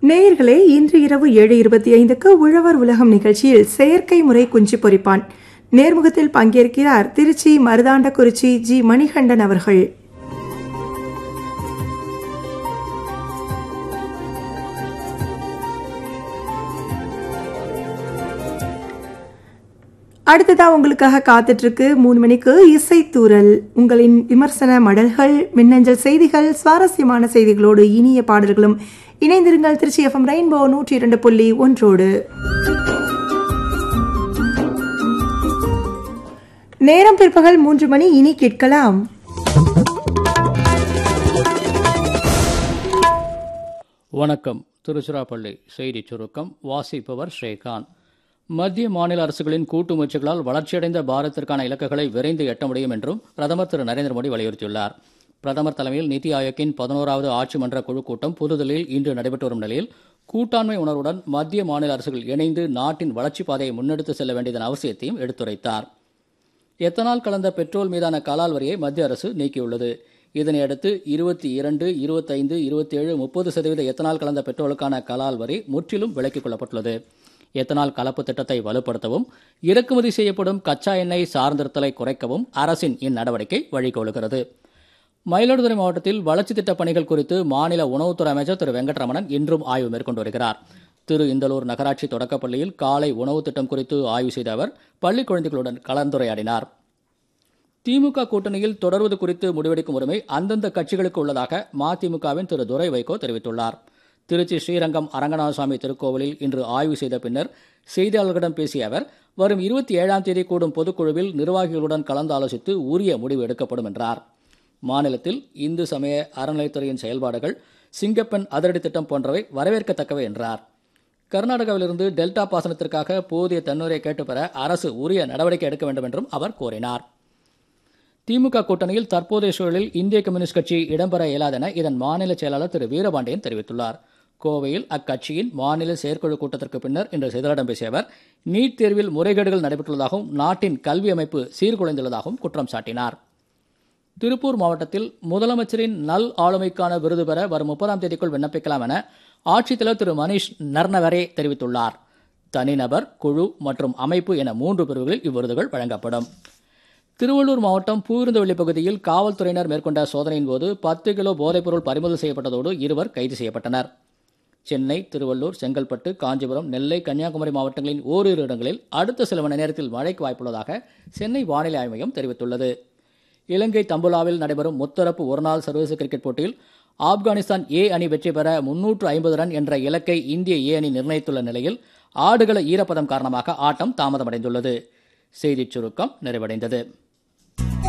நேயர்களே இன்று இரவு ஏழு இருபத்தி ஐந்துக்கு உழவர் உலகம் நிகழ்ச்சியில் செயற்கை முறை குஞ்சு பொரிப்பான் நேர்முகத்தில் பங்கேற்கிறார் திருச்சி மருதாண்டக்குறிச்சி ஜி மணிகண்டன் அவர்கள் அடுத்ததா உங்களுக்காக காத்துட்டு இருக்கு மூணு மணிக்கு இசைத்தூரல் உங்களின் விமர்சன மடல்கள் மின்னஞ்சல் செய்திகள் சுவாரஸ்யமான செய்திகளோடு இனிய பாடல்களும் இணைந்திருங்கள் திருச்சி எஃப்எம் ரெயின்போ நூற்றி இரண்டு புள்ளி ஒன்றோடு நேரம் பிற்பகல் மூன்று மணி இனி கேட்கலாம் வணக்கம் திருச்சிராப்பள்ளி செய்தி சுருக்கம் வாசிப்பவர் ஸ்ரீகாந்த் மத்திய மாநில அரசுகளின் கூட்டு முயற்சிகளால் வளர்ச்சியடைந்த பாரத்திற்கான இலக்குகளை விரைந்து எட்ட முடியும் என்றும் பிரதமர் திரு நரேந்திர மோடி வலியுறுத்தியுள்ளார் பிரதமர் தலைமையில் நிதி ஆயோக்கின் பதினோராவது ஆட்சி மன்ற குழு கூட்டம் புதுதில்லியில் இன்று நடைபெற்று வரும் நிலையில் கூட்டாண்மை உணர்வுடன் மத்திய மாநில அரசுகள் இணைந்து நாட்டின் வளர்ச்சிப் பாதையை முன்னெடுத்து செல்ல வேண்டியதன் அவசியத்தையும் எடுத்துரைத்தார் எத்தனால் கலந்த பெட்ரோல் மீதான கலால் வரியை மத்திய அரசு நீக்கியுள்ளது இதனையடுத்து இருபத்தி இரண்டு இருபத்தைந்து இருபத்தேழு முப்பது சதவீத எத்தனால் கலந்த பெட்ரோலுக்கான கலால் வரி முற்றிலும் விலக்கிக் கொள்ளப்பட்டுள்ளது எத்தனால் கலப்பு திட்டத்தை வலுப்படுத்தவும் இறக்குமதி செய்யப்படும் கச்சா எண்ணெய் சார்ந்திருத்தலை குறைக்கவும் அரசின் இந்நடவடிக்கை வழிகோலுகிறது மயிலாடுதுறை மாவட்டத்தில் வளர்ச்சி திட்டப் பணிகள் குறித்து மாநில உணவுத்துறை அமைச்சர் திரு வெங்கட்ரமணன் இன்றும் ஆய்வு மேற்கொண்டு வருகிறார் திரு இந்தலூர் நகராட்சி தொடக்கப்பள்ளியில் காலை உணவு திட்டம் குறித்து ஆய்வு செய்த அவர் பள்ளி குழந்தைகளுடன் கலந்துரையாடினார் திமுக கூட்டணியில் தொடர்வது குறித்து முடிவெடுக்கும் உரிமை அந்தந்த கட்சிகளுக்கு உள்ளதாக மதிமுகவின் திரு துரை வைகோ தெரிவித்துள்ளார் திருச்சி ஸ்ரீரங்கம் அரங்கநாதசுவாமி திருக்கோவிலில் இன்று ஆய்வு செய்த பின்னர் செய்தியாளர்களிடம் பேசிய அவர் வரும் இருபத்தி ஏழாம் தேதி கூடும் பொதுக்குழுவில் நிர்வாகிகளுடன் கலந்து ஆலோசித்து உரிய முடிவு எடுக்கப்படும் என்றார் மாநிலத்தில் இந்து சமய அறநிலைத்துறையின் செயல்பாடுகள் சிங்கப்பெண் அதிரடி திட்டம் போன்றவை வரவேற்கத்தக்கவை என்றார் கர்நாடகாவிலிருந்து டெல்டா பாசனத்திற்காக போதிய தண்ணீரை கேட்டுப் பெற அரசு உரிய நடவடிக்கை எடுக்க வேண்டும் என்றும் அவர் கோரினார் திமுக கூட்டணியில் தற்போதைய சூழலில் இந்திய கம்யூனிஸ்ட் கட்சி இடம்பெற இயலாதென இதன் மாநில செயலாளர் திரு வீரபாண்டியன் தெரிவித்துள்ளார் கோவையில் அக்கட்சியின் மாநில செயற்குழு கூட்டத்திற்கு பின்னர் இன்று செய்தியாளர்களிடம் பேசிய அவர் நீட் தேர்வில் முறைகேடுகள் நடைபெற்றுள்ளதாகவும் நாட்டின் கல்வி அமைப்பு சீர்குலைந்துள்ளதாகவும் குற்றம் சாட்டினார் திருப்பூர் மாவட்டத்தில் முதலமைச்சரின் நல் ஆளுமைக்கான விருது பெற வரும் முப்பதாம் தேதிக்குள் விண்ணப்பிக்கலாம் என ஆட்சித்தலைவர் திரு மணிஷ் நர்னவரே தெரிவித்துள்ளார் தனிநபர் குழு மற்றும் அமைப்பு என மூன்று பிரிவுகளில் இவ்விருதுகள் வழங்கப்படும் திருவள்ளூர் மாவட்டம் பூவிருந்தவெளி பகுதியில் காவல்துறையினர் மேற்கொண்ட சோதனையின் போது பத்து கிலோ போதைப்பொருள் பறிமுதல் செய்யப்பட்டதோடு இருவர் கைது செய்யப்பட்டனர் சென்னை திருவள்ளூர் செங்கல்பட்டு காஞ்சிபுரம் நெல்லை கன்னியாகுமரி மாவட்டங்களின் ஓரிரு இடங்களில் அடுத்த சில மணி நேரத்தில் மழைக்கு வாய்ப்புள்ளதாக சென்னை வானிலை ஆய்வு மையம் தெரிவித்துள்ளது இலங்கை தம்புலாவில் நடைபெறும் முத்தரப்பு ஒருநாள் சர்வதேச கிரிக்கெட் போட்டியில் ஆப்கானிஸ்தான் ஏ அணி வெற்றி பெற முன்னூற்று ஐம்பது ரன் என்ற இலக்கை இந்திய ஏ அணி நிர்ணயித்துள்ள நிலையில் ஆடுகள ஈரப்பதம் காரணமாக ஆட்டம் தாமதமடைந்துள்ளது செய்திச் சுருக்கம் நிறைவடைந்தது